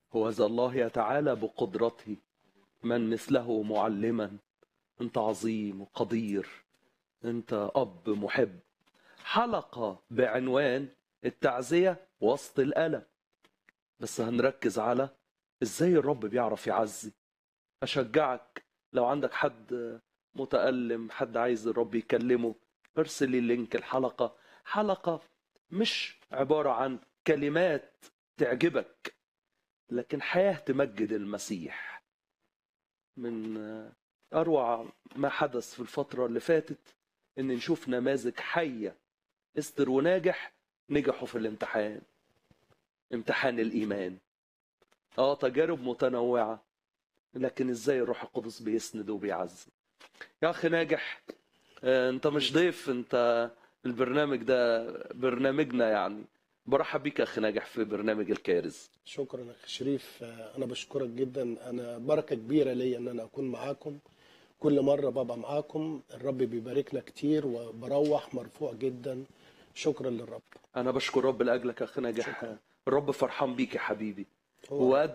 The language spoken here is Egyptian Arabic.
هو ذا الله يتعالى بقدرته من مثله معلما انت عظيم وقدير انت اب محب حلقه بعنوان التعزيه وسط الالم بس هنركز على ازاي الرب بيعرف يعزي اشجعك لو عندك حد متألم حد عايز الرب يكلمه ارسل لي لينك الحلقة حلقة مش عبارة عن كلمات تعجبك لكن حياة تمجد المسيح من أروع ما حدث في الفترة اللي فاتت إن نشوف نماذج حية استر وناجح نجحوا في الامتحان امتحان الإيمان اه تجارب متنوعة لكن ازاي الروح القدس بيسند وبيعزي يا اخي ناجح آه، انت مش ضيف انت البرنامج ده برنامجنا يعني برحب بيك يا اخي ناجح في برنامج الكارز شكرا يا اخي شريف آه، انا بشكرك جدا انا بركه كبيره ليا ان انا اكون معاكم كل مره ببقى معاكم الرب بيباركنا كتير وبروح مرفوع جدا شكرا للرب انا بشكر رب لاجلك يا اخي ناجح شكرا. الرب فرحان بيك يا حبيبي هو وقد